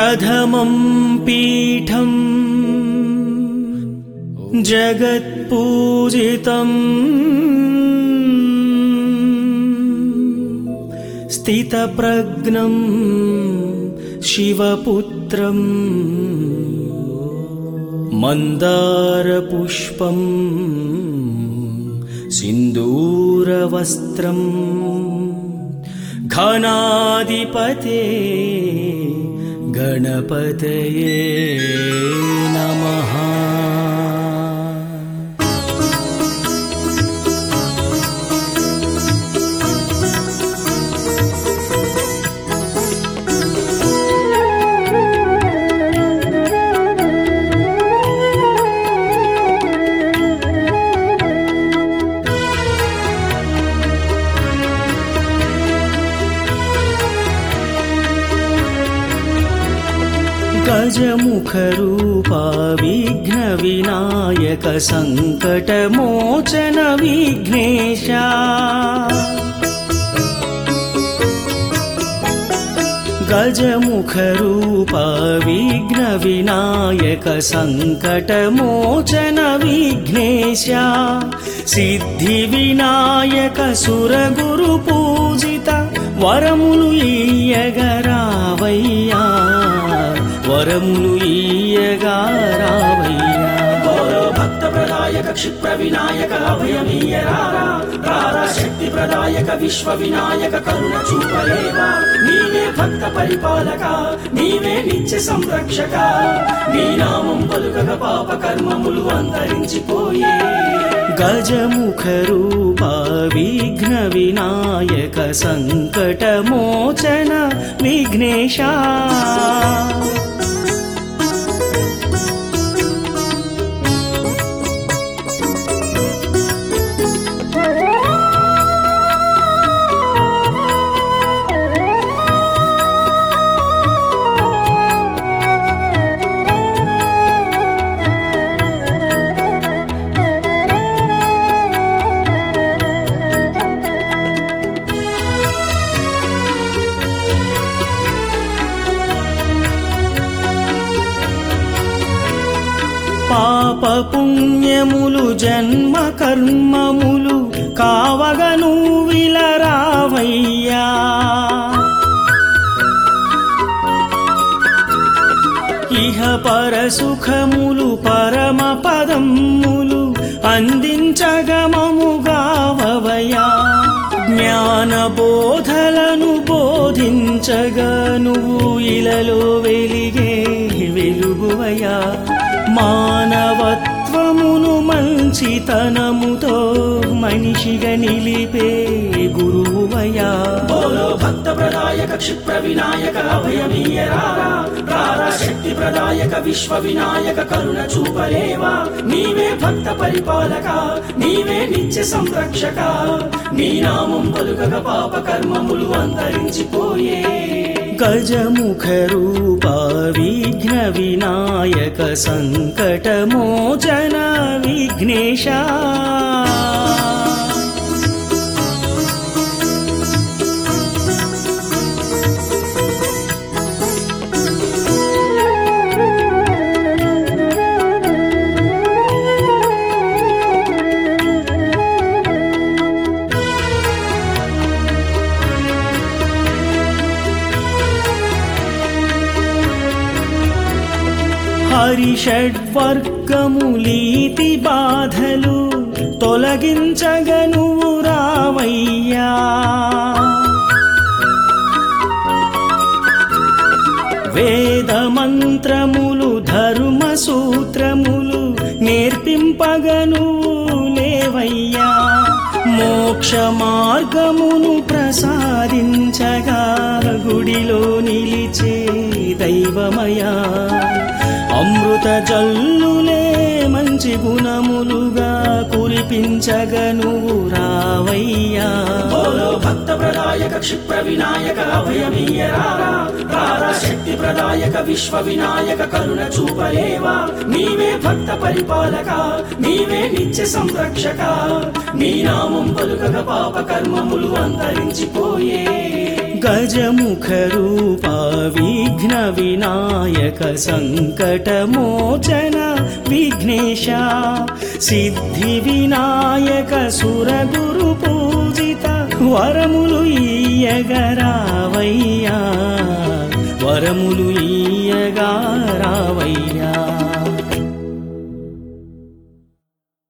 प्रथमं पीठम् जगत्पूजितम् स्थितप्रज्ञम् शिवपुत्रम् मन्दारपुष्पम् सिन्दूरवस्त्रम् घनाधिपते गणपतये नमः गजमुखरूपा विघ्नविनायक सङ्कटमोचन विघ्नेशा गजमुखरूपा विघ्नविनायक सङ्कटमोचन विघ्नेशा सिद्धिविनायक सुरगुरुपूजित వరములు ఈయగరావయ్యా వరములు ఈయగారావయ్యా గౌరవ భక్త ప్రదాయక క్షిప్ర వినాయక అభయమీయరారా రారా శక్తి ప్రదాయక విశ్వ వినాయక కరుణ చూపలేవా నీవే భక్త పరిపాలక నీవే నిత్య సంరక్షక నీ నామం పలుకగ పాప కర్మములు అంతరించిపోయే గజముఖరూపా విఘ్న వినాయక సంకటమోచన విఘ్నేశా పాప పుణ్యములు జన్మ కర్మములు కావగను విలరావయ్యా ఇహ పర సుఖములు పరమ పదములు అందించగమముగావవయా జ్ఞాన బోధలను బోధించగా నువ్వు ఇలలో వెలిగే వెలుగువయా మానవత్వమును మంచితనముతో మనిషిగా నిలిపే గురువయా గౌరవ భక్త ప్రదాయక క్షిప్ర వినాయక అభయమీయరారా రారా శక్తి ప్రదాయక విశ్వ వినాయక కరుణ చూపలేవా నీవే భక్త పరిపాలక నీవే నిత్య సంరక్షక నీ నామం పలుకగ పాప కర్మములు అంతరించిపోయే గజముఖరూపా విఘ్న వినాయక సంకటమోచన విఘ్నేశా హరిషడ్వర్గములీతి బాధలు తొలగించగను రావయ్యా వేద మంత్రములు ధర్మ సూత్రములు నేర్పింపగను లేవయ్యా మోక్ష మార్గమును ప్రసాదించగా గుడిలో నిలిచే దైవమయా అమృత జల్లులే మంచి గుణములుగా కురిపించగను రావయ్యా గౌరవ భక్త ప్రదాయక క్షిప్ర వినాయక అభయమీయరారా రారా శక్తి ప్రదాయక విశ్వ వినాయక కరుణ చూపలేవా నీవే భక్త పరిపాలక నీవే నిత్య సంరక్షక నీ నామం పలుకగ పాప కర్మములు అంతరించిపోయే గజముఖ రూప విఘ్న వినాయక సంకటమోచన విఘ్నేశ సిద్ధి వినాయక సురగురు పూజిత వరములు ఈయగరావయ్యా వరములు ఈయగారావయ్యా